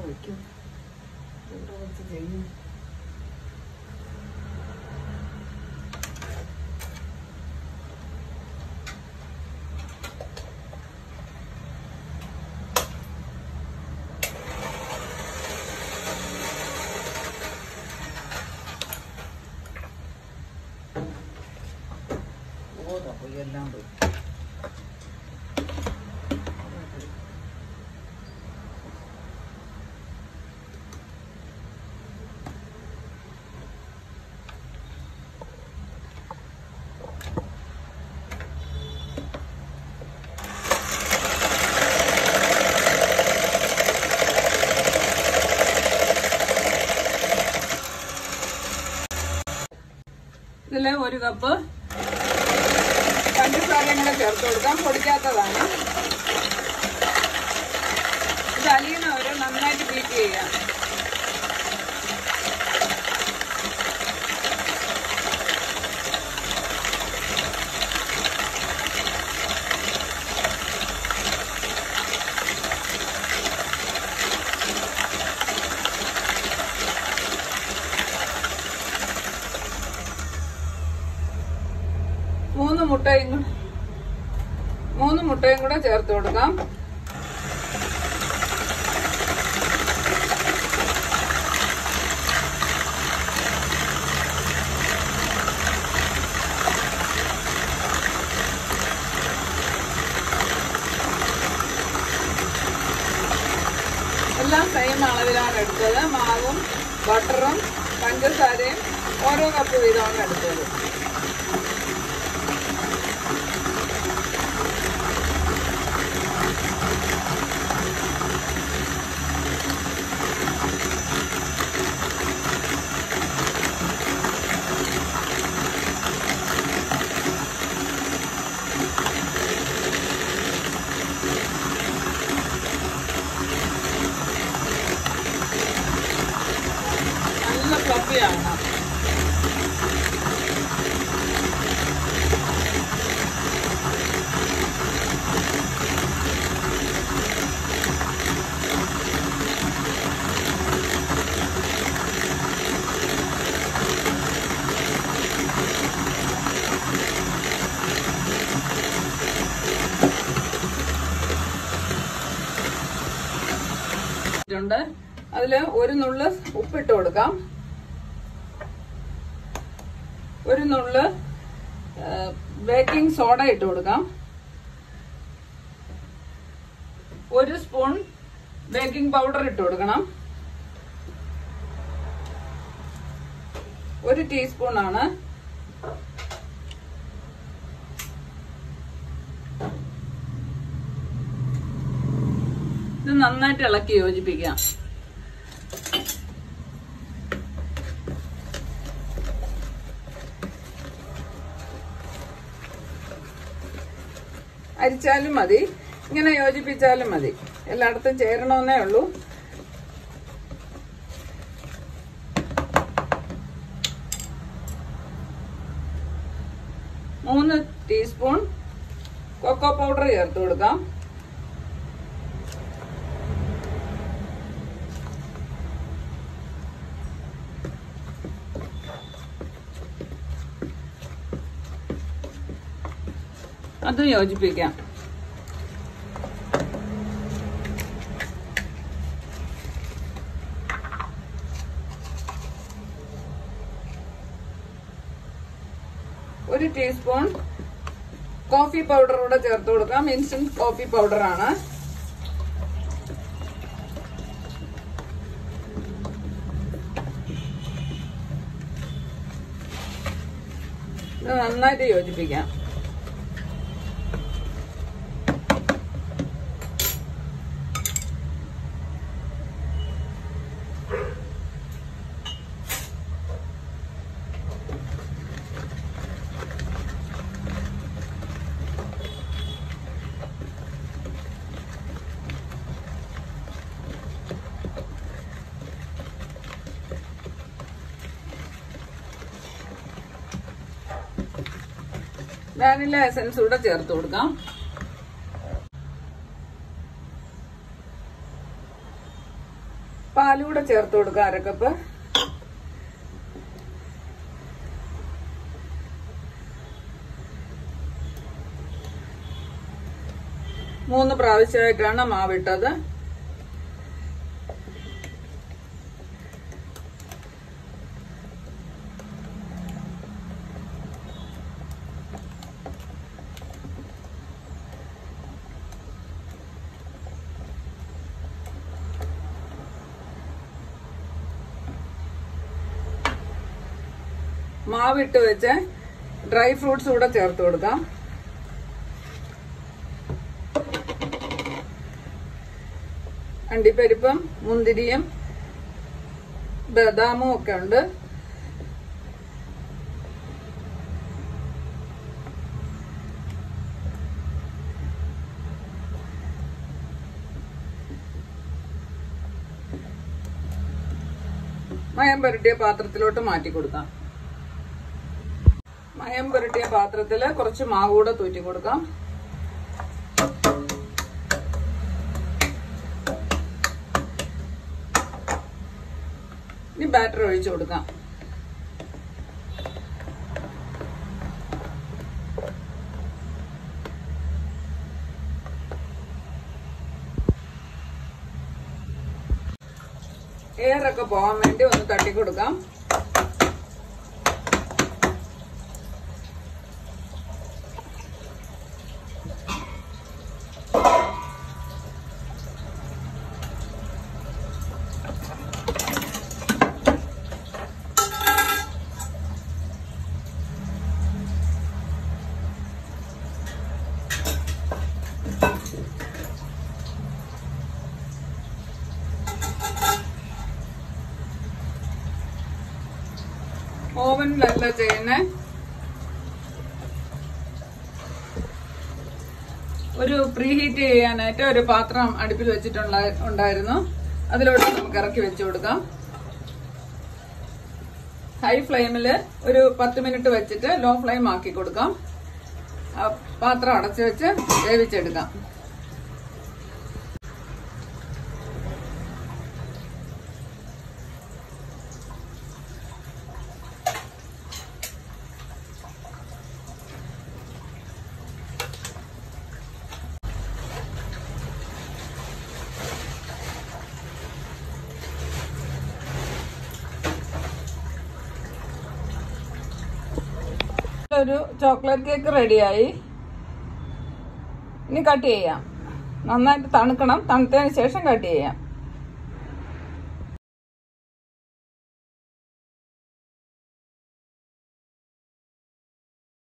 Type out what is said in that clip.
വയ്ക്കും എവിടെ വെച്ച് ചെയ്യും ഓതാ പോയി എല്ലാം പോയി ഇതില് ഒരു കപ്പ് പഞ്ചസാരയും കൂടെ ചേർത്ത് കൊടുക്കാം പൊടിക്കാത്തതാണ് ഇത് അലിയണവരെ നന്നായിട്ട് ബീറ്റ് ചെയ്യാം മൂന്ന് മുട്ടയും കൂടെ മൂന്ന് മുട്ടയും കൂടെ ചേർത്ത് കൊടുക്കാം എല്ലാം സെയിം അളവിലാണ് എടുത്തത് മാവും ബട്ടറും പഞ്ചസാരയും ഓരോ കപ്പ് വീതമാണ് എടുത്തത് നല്ല ഫ്ലഫിയാണ് ണ്ട് അതില് ഒരു നുള്ള് ഉപ്പിട്ട് കൊടുക്കാം ഒരു നുള്ള് ബേക്കിംഗ് സോഡ ഇട്ട് കൊടുക്കാം ഒരു സ്പൂൺ ബേക്കിംഗ് പൗഡർ ഇട്ട് കൊടുക്കണം ഒരു ടീസ്പൂൺ ആണ് ഇത് നന്നായിട്ട് ഇളക്കി യോജിപ്പിക്കാം അരിച്ചാലും മതി ഇങ്ങനെ യോജിപ്പിച്ചാലും മതി എല്ലായിടത്തും ചേരണമെന്നേ ഉള്ളൂ മൂന്ന് ടീസ്പൂൺ കൊക്കോ പൗഡർ ചേർത്ത് കൊടുക്കാം അത് യോജിപ്പിക്കാം ഒരു ടീസ്പൂൺ കോഫി പൗഡർ കൂടെ ചേർത്ത് കൊടുക്കാം ഇൻസ്റ്റന്റ് കോഫി പൗഡർ ആണ് ഇത് നന്നായിട്ട് യോജിപ്പിക്കാം വാനില എസൻസ് കൂടെ ചേർത്ത് കൊടുക്കാം പാലുകൂടെ ചേർത്ത് കൊടുക്കാം അരക്കപ്പ് മൂന്ന് പ്രാവശ്യമായിട്ടാണ് മാവിട്ടത് മാവിട്ട് വെച്ച് ഡ്രൈ ഫ്രൂട്ട്സ് കൂടെ ചേർത്ത് കൊടുക്കാം അണ്ടിപ്പരിപ്പും മുന്തിരിയും ബദാമും ഒക്കെ ഉണ്ട് മയം പുരട്ടിയ പാത്രത്തിലോട്ട് മാറ്റി കൊടുക്കാം മയം പുരട്ടിയ പാത്രത്തില് കുറച്ച് മാവ് കൂടെ തൂറ്റി കൊടുക്കാം ഇനി ബാറ്റർ ഒഴിച്ചു കൊടുക്കാം എയറൊക്കെ പോകാൻ വേണ്ടി ഒന്ന് തട്ടി കൊടുക്കാം ഓവനിലല്ല ചെയ്യുന്നേ ഒരു പ്രീ ഹീറ്റ് ചെയ്യാനായിട്ട് ഒരു പാത്രം അടുപ്പിൽ വെച്ചിട്ടുള്ള ഉണ്ടായിരുന്നു അതിലോട്ട് നമുക്ക് ഇറക്കി വെച്ചു കൊടുക്കാം ഹൈ ഫ്ലെയിമിൽ ഒരു പത്ത് മിനിറ്റ് വെച്ചിട്ട് ലോ ഫ്ലെയിം ആക്കി കൊടുക്കാം ആ പാത്രം അടച്ചു വെച്ച് വേവിച്ചെടുക്കാം ഒരു ചോക്ലേറ്റ് കേക്ക് റെഡിയായി ഇനി കട്ട് ചെയ്യാം നന്നായിട്ട് തണുക്കണം തണുത്തതിന് ശേഷം കട്ട് ചെയ്യാം